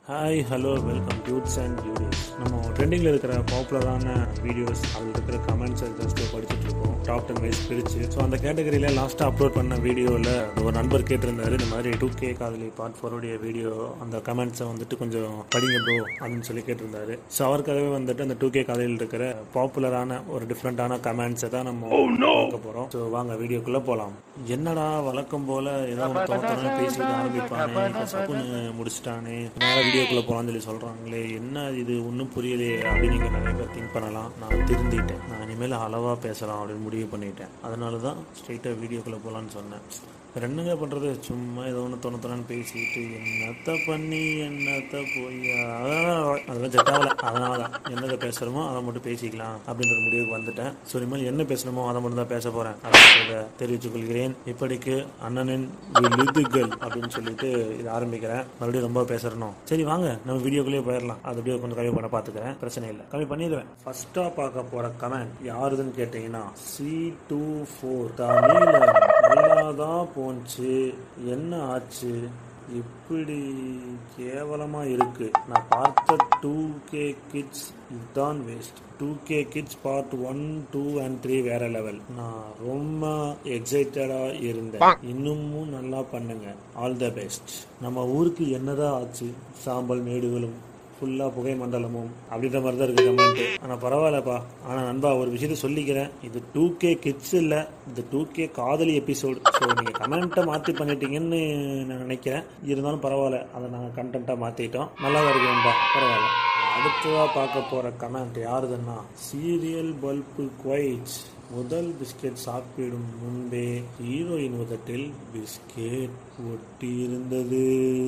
Hi hello welcome dudes and dudies நம்ம ட்ரெண்டிங்கில் இருக்கிற பாப்புலரான வீடியோஸ் அதில் இருக்கிற கமெண்ட்ஸை ஜஸ்ட் படிச்சுட்டு இருக்கோம் டாப் டென் வைஸ் பிரிச்சு ஸோ அந்த கேட்டகரியில் லாஸ்ட்டாக அப்லோட் பண்ண வீடியோவில் ஒரு நண்பர் கேட்டிருந்தாரு இந்த மாதிரி டூ கே காதலி பார்ட் ஃபோருடைய வீடியோ அந்த கமெண்ட்ஸை வந்துட்டு கொஞ்சம் படிங்க ப்ரோ அப்படின்னு சொல்லி கேட்டிருந்தாரு ஸோ அவருக்காகவே வந்துட்டு அந்த டூ கே காதலியில் இருக்கிற பாப்புலரான ஒரு டிஃப்ரெண்ட்டான கமெண்ட்ஸை தான் நம்ம பார்க்க போகிறோம் ஸோ வாங்க வீடியோக்குள்ளே போகலாம் என்னடா வழக்கம் போல ஏதாவது தோத்தன பேசிட்டு ஆரம்பிப்பானே இப்போ சப்புன்னு முடிச்சிட்டானே நேரம் வீடியோக்குள்ளே போகலான்னு சொல்லி சொல்கிறாங்களே என்ன இது ஒன்றும் புரியலையே அப்படின்னு நீங்கள் நிறைய பேர் திங்க் பண்ணலாம் நான் திருந்திட்டேன் நான் இனிமேல் அளவாக பேசலாம் அப்படின்னு முடிவு பண்ணிட்டேன் அதனால தான் ஸ்ட்ரைட்டாக வீடியோக்குள்ளே போகலான்னு சொன்னேன் வேற என்னங்க பண்ணுறது சும்மா ஏதோ ஒன்று தொண்ணு தொண்ணு பேசிட்டு என்னத்த பண்ணி என்னத்த போய் அதெல்லாம் அதெல்லாம் செட் ஆகல அதனால தான் என்னதை பேசுகிறோமோ அதை மட்டும் பேசிக்கலாம் அப்படின்ற ஒரு முடிவுக்கு வந்துட்டேன் ஸோ இனிமேல் என்ன பேசணுமோ அதை மட்டும் தான் பேச போகிறேன் அப்படின்றத தெரிவித்துக் கொள்கிறேன் இப்படிக்கு அண்ணனின் விழுதுகள் அப்படின்னு சொல்லிட்டு இது ஆரம்பிக்கிறேன் மறுபடியும் ரொம்ப பேசுறணும் சரி வாங்க நம்ம வீடியோக்குள்ளேயே போயிடலாம் அது அப்படியே கொஞ்சம் கம்மி பண்ண பார்த்துக்கிறேன் பிரச்சனை இல்லை கம்மி பண்ணிடுவேன் ஃபர்ஸ்ட்டாக பார்க்க போகிற கமெண்ட் யாருதுன்னு கேட்டிங்கன்னா சி டூ ஃபோர் தமிழ் நல்லா தான் போச்சு என்ன ஆச்சு இப்படி கேவலமா இருக்கு நான் பார்த்த டூ கே கிட்ஸ் இதுதான் waste two K kids part one two and three வேற லெவல் நான் ரொம்ப எக்ஸைட்டடா இருந்தேன் இன்னமும் நல்லா பண்ணுங்க ஆல் த பெஸ்ட் நம்ம ஊருக்கு என்னதான் ஆச்சு சாம்பல் மேடுகளும் ஃபுல்லாக புகை மண்டலமும் அப்படின்ற மாதிரி தான் இருக்குது கமெண்ட் ஆனால் பரவாயில்லப்பா ஆனால் நண்பா ஒரு விஷயத்த சொல்லிக்கிறேன் இது டூ கே கிட்ஸ் இல்லை இது டூ கே காதலி எபிசோடு ஸோ நீங்கள் கமெண்ட்டை மாற்றி பண்ணிட்டீங்கன்னு நான் நினைக்கிறேன் இருந்தாலும் பரவாயில்ல அதை நாங்கள் கண்டென்ட்டாக மாற்றிட்டோம் நல்லா தான் இருக்கு நண்பா பரவாயில்ல அடுத்ததாக பார்க்க போகிற கமெண்ட் யாருதுன்னா சீரியல் பல்பு குவைட்ஸ் முதல் பிஸ்கெட் சாப்பிடும் முன்பே ஹீரோயின் உதட்டில் பிஸ்கெட் ஒட்டி இருந்தது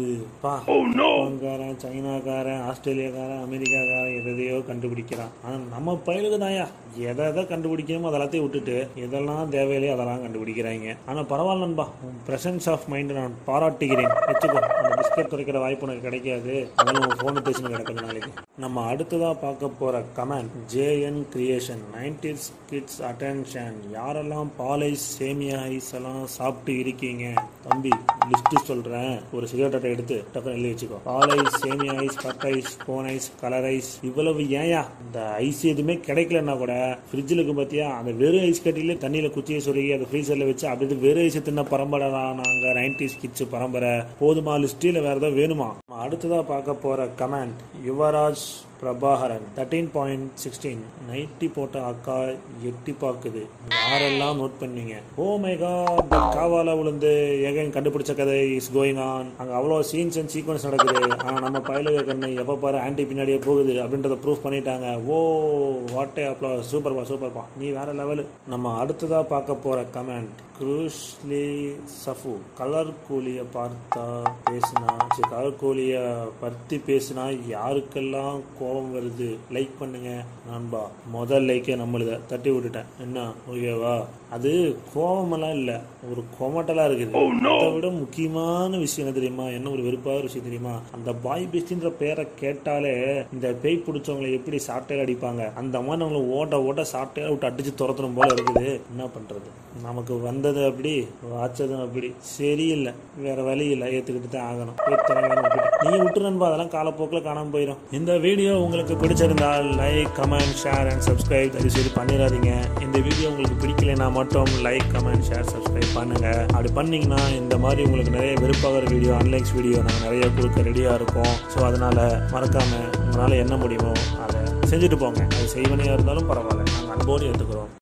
பா ஜப்பான்காரன் சைனாக்காரன் ஆஸ்திரேலியாக்காரன் அமெரிக்காக்காரன் எதையோ கண்டுபிடிக்கிறான் ஆனா நம்ம பயலுக்கு தாயா எதை எதை கண்டுபிடிக்கணுமோ அதெல்லாத்தையும் விட்டுட்டு எதெல்லாம் தேவையில்லையோ அதெல்லாம் கண்டுபிடிக்கிறாங்க ஆனா பரவாயில்ல நண்பா உன் பிரசன்ஸ் ஆஃப் மைண்ட் நான் பாராட்டுகிறேன் வச்சுக்கோ அந்த பிஸ்கெட் துறைக்கிற வாய்ப்பு உனக்கு கிடைக்காது அதனால உன் ஃபோனை பேசணும் கிடக்குது நாளைக்கு நம்ம அடுத்ததா பார்க்க போற comment JN creation nineties kids attention யாரெல்லாம் பால் ஐஸ் சேமியா ஐஸ் எல்லாம் சாப்பிட்டு இருக்கீங்க தம்பி லிஸ்ட் சொல்றேன் ஒரு சிகரெட்டை எடுத்து டக்குனு எழுதி வச்சுக்கோ பால் ஐஸ் சேமியா ice cut ice cone ice colour ice இவ்வளவு ஏயா இந்த ஐஸ் எதுவுமே கிடைக்கலன்னா கூட ஃப்ரிட்ஜில் இருக்கும் பார்த்தியா அந்த வெறும் ஐஸ் கட்டிலே தண்ணியில குச்சியை சொருகி அதை ஃப்ரீசர்ல வச்சு அப்படி வெறும் ஐஸ் தின்ன பரம்பரை தான் நாங்க நைன்டிஸ் கிட்ஸ் பரம்பரை போதுமா லிஸ்டில் வேற ஏதாவது வேணுமா நம்ம அடுத்ததா பார்க்க போற comment Yuvaraj Prabhakaran thirteen point sixteen nighty போட்ட அக்கா எட்டி பார்க்குது யாரெல்லாம் நோட் பண்ணீங்க ஓ மை காட் காவால விழுந்து ஏகன் கண்டுபிடிச்ச கதை இஸ் கோயிங் ஆன் அங்க அவ்வளோ சீன்ஸ் அண்ட் சீக்வன்ஸ் நடக்குது ஆனா நம்ம பயலுக கண்ணு எப்ப பாரு ஆன்டி பின்னாடியே போகுது அப்படின்றத ப்ரூஃப் பண்ணிட்டாங்க ஓ வாட்டே அப்ளோ சூப்பர்பா சூப்பர்பா நீ வேற லெவலு நம்ம அடுத்ததா பார்க்க போற கமெண்ட் குரூஸ்லி சஃபு கலர் கூலியை பார்த்தா பேசினா சரி கலர் கூலியை பற்றி பேசினா யாருக்கெல்லாம் கோபம் வருது லைக் பண்ணுங்க நண்பா முதல் லைக்கே நம்மளுத தட்டி விட்டுட்டேன் என்ன ஓகேவா அது கோபமெல்லாம் இல்லை ஒரு கொமட்டலா இருக்குது அதை விட முக்கியமான விஷயம் என்ன தெரியுமா என்ன ஒரு வெறுப்பான விஷயம் தெரியுமா அந்த பாய் பெஸ்டின்ற பேரை கேட்டாலே இந்த பேய் பிடிச்சவங்களை எப்படி சாட்டையில அடிப்பாங்க அந்த மாதிரி அவங்களை ஓட்ட ஓட்ட சாட்டையில விட்டு அடிச்சு துரத்தணும் போல இருக்குது என்ன பண்றது நமக்கு வந்தது அப்படி வாச்சதும் அப்படி சரியில்லை வேற வழி இல்லை ஏத்துக்கிட்டு தான் ஆகணும் ஏத்தனை வேணும் விட்டுட்டு. நீ விட்டு நண்பா அதெல்லாம் காலப்போக்கில் காணாம போயிடும் இந்த வீடியோ உங்களுக்கு பிடிச்சிருந்தால் like comment share and subscribe தயவு செய்து பண்ணிடாதீங்க இந்த வீடியோ உங்களுக்கு பிடிக்கலைன்னா மட்டும் லைக் கமெண்ட் ஷேர் சப்ஸ்கிரைப் பண்ணுங்க அப்படி பண்ணீங்கன்னா இந்த மாதிரி உங்களுக்கு நிறைய வெறுப்பாகிற வீடியோ அன்லைக்ஸ் வீடியோ நாங்கள் நிறைய கொடுக்க ரெடியாக இருக்கோம் ஸோ அதனால மறக்காம உங்களால் என்ன முடியுமோ அதை செஞ்சுட்டு போங்க அது செய்வனையாக இருந்தாலும் பரவாயில்ல நாங்கள் அன்போடு ஏற்றுக்கிறோம்